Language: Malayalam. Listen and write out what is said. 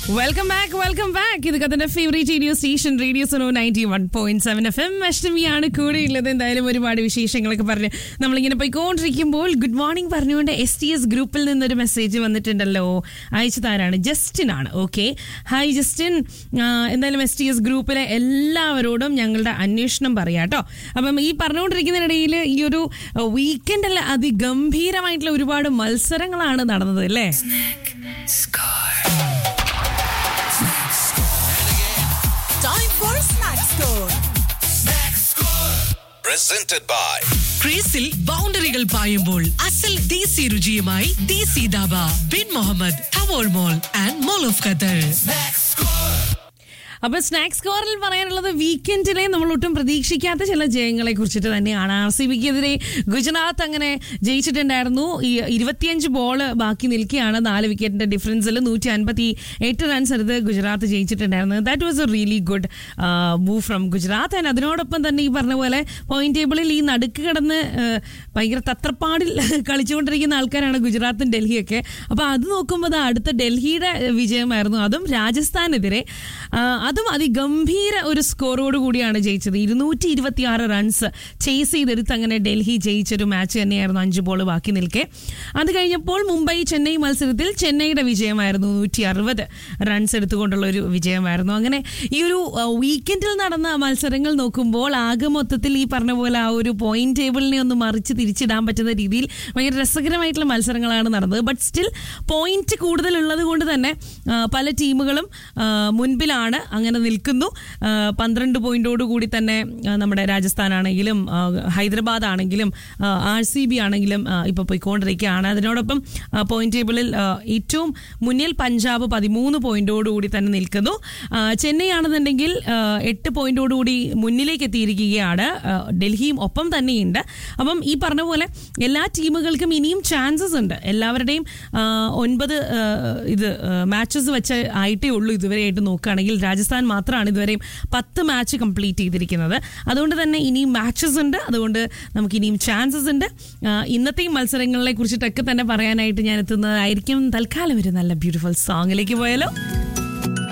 വെൽക്കം ബാക്ക് വെൽക്കം ബാക്ക് ഇത് കഥന്റെ favourite radio station radio Suno ninety one point seven F M അഷ്ടമിയാണ് കൂടെ ഉള്ളത് എന്തായാലും ഒരുപാട് വിശേഷങ്ങളൊക്കെ പറഞ്ഞ് നമ്മളിങ്ങനെ പോയിക്കൊണ്ടിരിക്കുമ്പോൾ ഗുഡ് മോർണിംഗ് പറഞ്ഞുകൊണ്ട് എസ് ടി എസ് ഗ്രൂപ്പിൽ നിന്നൊരു മെസ്സേജ് വന്നിട്ടുണ്ടല്ലോ അയച്ചതാരാണ് ജസ്റ്റിൻ ആണ് ഓക്കെ ഹായ് ജസ്റ്റിൻ ആ, എന്തായാലും എസ് ടി എസ് ഗ്രൂപ്പിലെ എല്ലാവരോടും ഞങ്ങളുടെ അന്വേഷണം പറയാം കേട്ടോ അപ്പം ഈ പറഞ്ഞുകൊണ്ടിരിക്കുന്നതിനിടയിൽ ഈ ഒരു വീക്കെൻഡിൽ അതിഗംഭീരമായിട്ടുള്ള ഒരുപാട് മത്സരങ്ങളാണ് നടന്നത് അല്ലേ Time for Snack Score. presented by ക്രീസിൽ ബൗണ്ടറികൾ പായുമ്പോൾ അസൽ ദേശി രുചിയുമായി Desi Dhaba bin Muhammad Tawar mall and mall of Qatar അപ്പൊ സ്നാക്സ് സ്കോറിൽ പറയാനുള്ളത് വീക്കെൻഡിലെ നമ്മൾ ഒട്ടും പ്രതീക്ഷിക്കാത്ത ചില ജയങ്ങളെ കുറിച്ചിട്ട് തന്നെയാണ് ആർ സി ബിക്കെതിരെ ഗുജറാത്ത് അങ്ങനെ ജയിച്ചിട്ടുണ്ടായിരുന്നു ഈ ഇരുപത്തിയഞ്ച് ബോൾ ബാക്കി നിൽക്കുകയാണ് നാല് വിക്കറ്റിന്റെ ഡിഫറൻസിൽ നൂറ്റി അൻപത്തി എട്ട് റൺസ് എടുത്ത് ഗുജറാത്ത് ജയിച്ചിട്ടുണ്ടായിരുന്നു that was a really good move from Gujarat and അതിനോടൊപ്പം തന്നെ ഈ പറഞ്ഞ പോലെ പോയിന്റ് ടേബിളിൽ ഈ നടുക്ക് കിടന്ന് ആ, ഭയങ്കര തത്രപ്പാടിൽ കളിച്ചുകൊണ്ടിരിക്കുന്ന ആൾക്കാരാണ് ഗുജറാത്തും ഡൽഹിയൊക്കെ അപ്പൊ അത് നോക്കുമ്പോൾ ദാ അടുത്ത ഡൽഹിയുടെ വിജയമായിരുന്നു അതും രാജസ്ഥാനെതിരെ ആ, അതും അതിഗംഭീര ഒരു സ്കോറോട് കൂടിയാണ് ജയിച്ചത് ഇരുന്നൂറ്റി ഇരുപത്തി ആറ് റൺസ് ചേസ് ചെയ്തെടുത്ത് അങ്ങനെ ഡൽഹി ജയിച്ചൊരു മാച്ച് തന്നെയായിരുന്നു അഞ്ച് ബോൾ ബാക്കി നിൽക്കെ അത് കഴിഞ്ഞപ്പോൾ മുംബൈ ചെന്നൈ മത്സരത്തിൽ ചെന്നൈയുടെ വിജയമായിരുന്നു നൂറ്റി അറുപത് റൺസ് എടുത്തുകൊണ്ടുള്ള ഒരു വിജയമായിരുന്നു അങ്ങനെ ഈ ഒരു വീക്കെൻഡിൽ നടന്ന മത്സരങ്ങൾ നോക്കുമ്പോൾ ആകെ മൊത്തത്തിൽ ഈ പറഞ്ഞ പോലെ ആ ഒരു പോയിന്റ് ടേബിളിനെ ഒന്ന് മറിച്ച് തിരിച്ചിടാൻ പറ്റുന്ന രീതിയിൽ ഭയങ്കര രസകരമായിട്ടുള്ള മത്സരങ്ങളാണ് നടന്നത് ബട്ട് സ്റ്റിൽ പോയിന്റ് കൂടുതലുള്ളത് കൊണ്ട് തന്നെ ആ, പല ടീമുകളും ആ, മുൻപിലാണ് അങ്ങനെ നിൽക്കുന്നു ആ, പന്ത്രണ്ട് പോയിന്റോട് കൂടി തന്നെ ആ, നമ്മുടെ രാജസ്ഥാൻ ആണെങ്കിലും ആ, ഹൈദരാബാദ് ആണെങ്കിലും ആർ സി ബി ആണെങ്കിലും ആ, ഇപ്പൊ പോയിക്കൊണ്ടിരിക്കുകയാണ് അതിനോടൊപ്പം ആ, പോയിന്റ് ടേബിളിൽ ആ, ഏറ്റവും മുന്നിൽ പഞ്ചാബ് പതിമൂന്ന് പോയിന്റോട് കൂടി തന്നെ നിൽക്കുന്നു ആ, ചെന്നൈ ആണെന്നുണ്ടെങ്കിൽ ആ, എട്ട് പോയിന്റോട് കൂടി മുന്നിലേക്ക് എത്തിയിരിക്കുകയാണ് ആ, ഡൽഹിയും ഒപ്പം തന്നെയുണ്ട് അപ്പം ഈ പറഞ്ഞ പോലെ എല്ലാ ടീമുകൾക്കും ഇനിയും ചാൻസസ് ഉണ്ട് എല്ലാവരുടെയും ആ, ഒൻപത് ആ, ഇത് മാച്ചസ് വെച്ച് ആയിട്ടേ ഉള്ളൂ ഇതുവരെയായിട്ട് നോക്കുകയാണെങ്കിൽ രാജസ്ഥാൻ മാത്രമാണ് ഇതുവരെയും പത്ത് മാച്ച് കംപ്ലീറ്റ് ചെയ്തിരിക്കുന്നത് അതുകൊണ്ട് തന്നെ ഇനിയും മാച്ചസ് ഉണ്ട് അതുകൊണ്ട് നമുക്ക് ഇനിയും ചാൻസസ് ഉണ്ട് ആ, ഇന്നത്തെയും മത്സരങ്ങളെ കുറിച്ചിട്ടൊക്കെ തന്നെ പറയാനായിട്ട് ഞാൻ എത്തുന്നതായിരിക്കും തൽക്കാലം ഒരു നല്ല ബ്യൂട്ടിഫുൾ സോങ്ങിലേക്ക് പോയാലോ